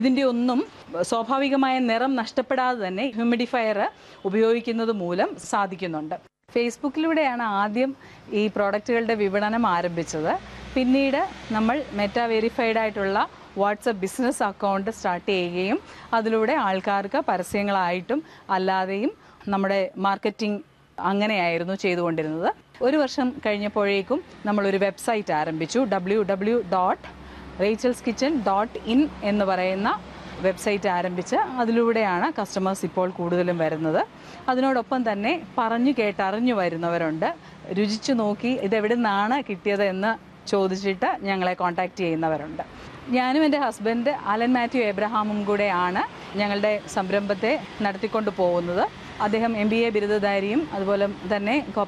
ഇതിൻ്റെ ഒന്നും സ്വാഭാവികമായ നിറം നഷ്ടപ്പെടാതെ തന്നെ ഹ്യൂമിഡിഫയർ ഉപയോഗിക്കുന്നത് മൂലം സാധിക്കുന്നുണ്ട് ഫേസ്ബുക്കിലൂടെയാണ് ആദ്യം ഈ പ്രോഡക്റ്റുകളുടെ വിപണനം ആരംഭിച്ചത് പിന്നീട് നമ്മൾ മെറ്റാ വെരിഫൈഡ് ആയിട്ടുള്ള വാട്സപ്പ് ബിസിനസ് അക്കൗണ്ട് സ്റ്റാർട്ട് ചെയ്യുകയും അതിലൂടെ ആൾക്കാർക്ക് പരസ്യങ്ങളായിട്ടും അല്ലാതെയും നമ്മുടെ മാർക്കറ്റിംഗ് അങ്ങനെയായിരുന്നു ചെയ്തുകൊണ്ടിരുന്നത് ഒരു വർഷം കഴിഞ്ഞപ്പോഴേക്കും നമ്മളൊരു വെബ്സൈറ്റ് ആരംഭിച്ചു W W dot Rachel's kitchen dot in എന്ന് പറയുന്ന വെബ്സൈറ്റ് ആരംഭിച്ച് അതിലൂടെയാണ് കസ്റ്റമേഴ്സ് ഇപ്പോൾ കൂടുതലും വരുന്നത് അതിനോടൊപ്പം തന്നെ പറഞ്ഞു കേട്ടറിഞ്ഞു വരുന്നവരുണ്ട് രുചിച്ചു നോക്കി ഇതെവിടെ നിന്നാണ് കിട്ടിയത് എന്ന് ചോദിച്ചിട്ട് ഞങ്ങളെ കോൺടാക്റ്റ് ചെയ്യുന്നവരുണ്ട് ഞാനും എൻ്റെ ഹസ്ബൻഡ് അലൻ മാത്യു എബ്രഹാമും കൂടെയാണ് ഞങ്ങളുടെ സംരംഭത്തെ നടത്തിക്കൊണ്ട് പോകുന്നത് അദ്ദേഹം എം ബി എ ബിരുദധാരിയും അതുപോലെ തന്നെ